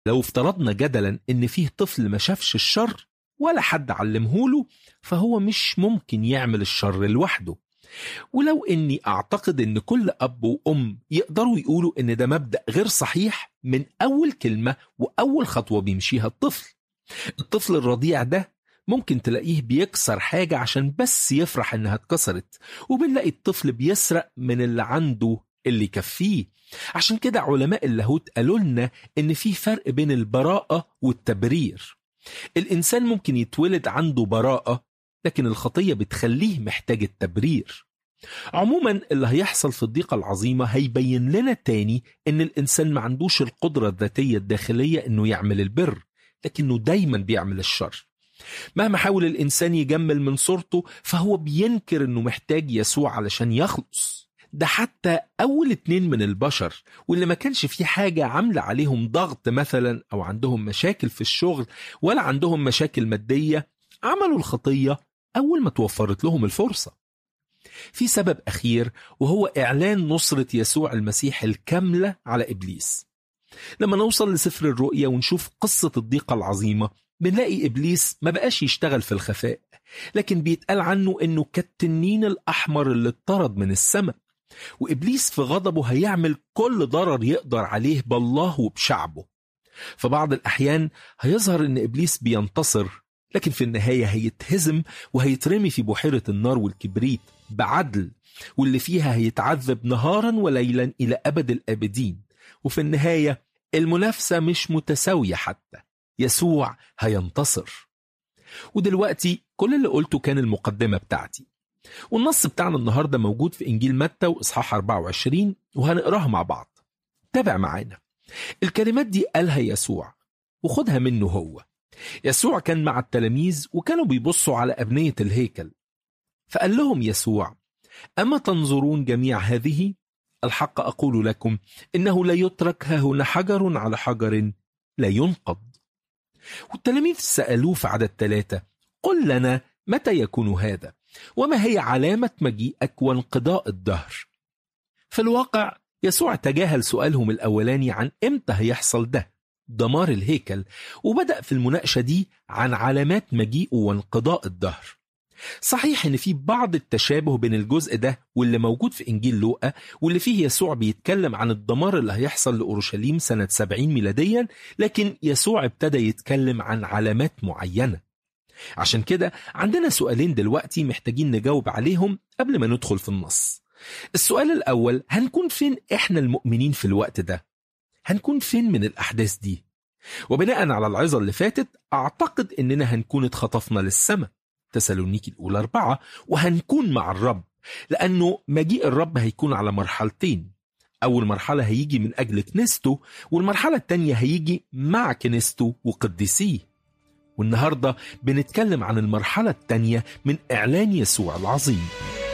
لو افترضنا جدلا ان فيه طفل ما شافش الشر ولا حد علمهوله فهو مش ممكن يعمل الشر لوحده ولو اني اعتقد ان كل اب وام يقدروا يقولوا ان ده مبدا غير صحيح من اول كلمه واول خطوه بيمشيها الطفل الطفل الرضيع ده ممكن تلاقيه بيكسر حاجه عشان بس يفرح انها اتكسرت وبنلاقي الطفل بيسرق من اللي عنده اللي يكفيه عشان كده علماء اللاهوت قالوا لنا ان في فرق بين البراءه والتبرير الانسان ممكن يتولد عنده براءه لكن الخطيه بتخليه محتاج التبرير عموما اللي هيحصل في الضيقة العظيمة هيبين لنا تاني ان الانسان ما عندوش القدرة الذاتية الداخلية انه يعمل البر لكنه دايما بيعمل الشر مهما حاول الانسان يجمل من صورته فهو بينكر انه محتاج يسوع علشان يخلص ده حتى اول اتنين من البشر واللي ما كانش في حاجة عاملة عليهم ضغط مثلا او عندهم مشاكل في الشغل ولا عندهم مشاكل مادية عملوا الخطية اول ما توفرت لهم الفرصة في سبب أخير وهو إعلان نصرة يسوع المسيح الكاملة على إبليس لما نوصل لسفر الرؤيا ونشوف قصة الضيقة العظيمة بنلاقي إبليس ما بقاش يشتغل في الخفاء لكن بيتقال عنه إنه كالتنين الأحمر اللي اتطرد من السماء وإبليس في غضبه هيعمل كل ضرر يقدر عليه بالله وبشعبه في بعض الأحيان هيظهر إن إبليس بينتصر لكن في النهاية هيتهزم وهيترمي في بحيرة النار والكبريت بعدل واللي فيها هيتعذب نهارا وليلا إلى أبد الآبدين وفي النهاية المنافسة مش متساوية حتى يسوع هينتصر ودلوقتي كل اللي قلته كان المقدمة بتاعتي والنص بتاعنا النهاردة موجود في إنجيل متى وإصحاح 24 وهنقراها مع بعض تابع معانا الكلمات دي قالها يسوع وخدها منه هو يسوع كان مع التلاميذ وكانوا بيبصوا على أبنية الهيكل فقال لهم يسوع أما تنظرون جميع هذه الحق أقول لكم إنه لا يترك هنا حجر على حجر لا ينقض والتلاميذ سألوه في عدد ثلاثة قل لنا متى يكون هذا وما هي علامة مجيئك وانقضاء الدهر في الواقع يسوع تجاهل سؤالهم الأولاني عن إمتى هيحصل ده دمار الهيكل وبدأ في المناقشة دي عن علامات مجيئه وانقضاء الدهر صحيح ان في بعض التشابه بين الجزء ده واللي موجود في انجيل لوقا واللي فيه يسوع بيتكلم عن الدمار اللي هيحصل لاورشليم سنه 70 ميلاديا لكن يسوع ابتدى يتكلم عن علامات معينه عشان كده عندنا سؤالين دلوقتي محتاجين نجاوب عليهم قبل ما ندخل في النص السؤال الاول هنكون فين احنا المؤمنين في الوقت ده هنكون فين من الاحداث دي وبناء على العظة اللي فاتت أعتقد إننا هنكون اتخطفنا للسماء تسالونيكي الأولى أربعة وهنكون مع الرب لأنه مجيء الرب هيكون على مرحلتين أول مرحلة هيجي من أجل كنيسته والمرحلة التانية هيجي مع كنيسته وقديسيه والنهاردة بنتكلم عن المرحلة التانية من إعلان يسوع العظيم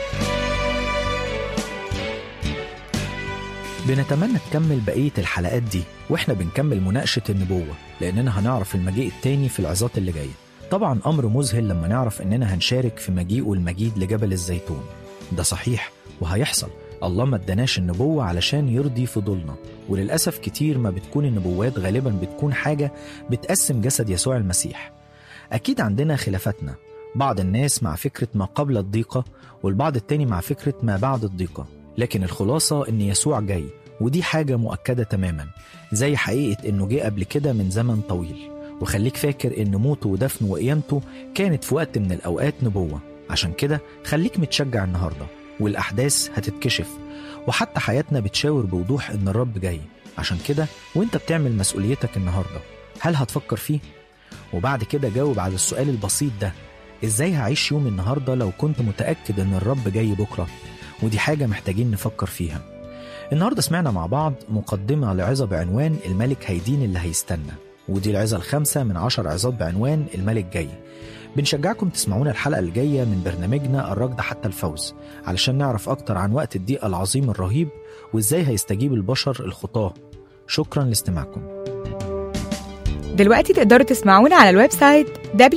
بنتمنى تكمل بقية الحلقات دي واحنا بنكمل مناقشة النبوة لأننا هنعرف المجيء التاني في العظات اللي جاية طبعا أمر مذهل لما نعرف إننا هنشارك في مجيئه المجيد لجبل الزيتون ده صحيح وهيحصل الله ما اداناش النبوة علشان يرضي فضولنا وللأسف كتير ما بتكون النبوات غالبا بتكون حاجة بتقسم جسد يسوع المسيح أكيد عندنا خلافاتنا بعض الناس مع فكرة ما قبل الضيقة والبعض التاني مع فكرة ما بعد الضيقة لكن الخلاصة إن يسوع جاي ودي حاجة مؤكدة تماما زي حقيقة إنه جه قبل كده من زمن طويل وخليك فاكر إن موته ودفنه وقيامته كانت في وقت من الأوقات نبوة عشان كده خليك متشجع النهاردة والأحداث هتتكشف وحتى حياتنا بتشاور بوضوح إن الرب جاي عشان كده وإنت بتعمل مسؤوليتك النهاردة هل هتفكر فيه؟ وبعد كده جاوب على السؤال البسيط ده إزاي هعيش يوم النهاردة لو كنت متأكد إن الرب جاي بكرة؟ ودي حاجة محتاجين نفكر فيها النهاردة سمعنا مع بعض مقدمة لعظة بعنوان الملك هيدين اللي هيستنى ودي العظة الخامسة من عشر عظات بعنوان الملك جاي بنشجعكم تسمعونا الحلقة الجاية من برنامجنا الركض حتى الفوز علشان نعرف أكتر عن وقت الضيقة العظيم الرهيب وإزاي هيستجيب البشر الخطاة شكرا لاستماعكم دلوقتي تقدروا تسمعونا على الويب سايت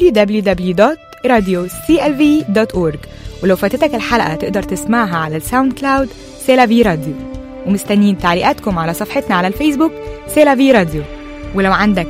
www.radioclv.org ولو فاتتك الحلقة تقدر تسمعها على الساوند كلاود سيلافي راديو ومستنيين تعليقاتكم على صفحتنا على الفيسبوك سيلافي راديو ولو عندك